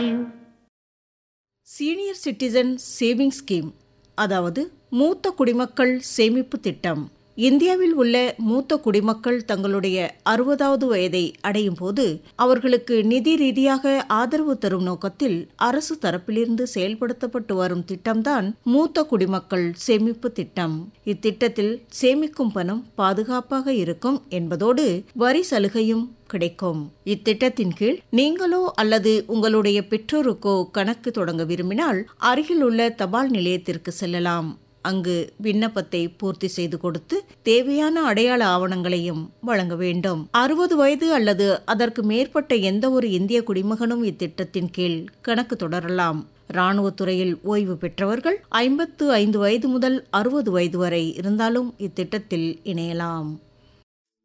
senior citizen saving scheme அதாவது மூத்த குடிமக்கள் சேமிப்பு திட்டம் இந்தியாவில் உள்ள மூத்த குடிமக்கள் தங்களுடைய அறுபதாவது வயதை அடையும் போது அவர்களுக்கு நிதி ரீதியாக ஆதரவு தரும் நோக்கத்தில் அரசு தரப்பிலிருந்து செயல்படுத்தப்பட்டு வரும் திட்டம்தான் மூத்த குடிமக்கள் சேமிப்பு திட்டம் இத்திட்டத்தில் சேமிக்கும் பணம் பாதுகாப்பாக இருக்கும் என்பதோடு வரி சலுகையும் கிடைக்கும் இத்திட்டத்தின் கீழ் நீங்களோ அல்லது உங்களுடைய பெற்றோருக்கோ கணக்கு தொடங்க விரும்பினால் அருகில் உள்ள தபால் நிலையத்திற்கு செல்லலாம் அங்கு விண்ணப்பத்தை பூர்த்தி செய்து கொடுத்து தேவையான அடையாள ஆவணங்களையும் வழங்க வேண்டும் அறுபது வயது அல்லது அதற்கு மேற்பட்ட எந்த ஒரு இந்திய குடிமகனும் இத்திட்டத்தின் கீழ் கணக்கு தொடரலாம் இராணுவத்துறையில் ஓய்வு பெற்றவர்கள் ஐம்பத்து ஐந்து வயது முதல் அறுபது வயது வரை இருந்தாலும் இத்திட்டத்தில் இணையலாம்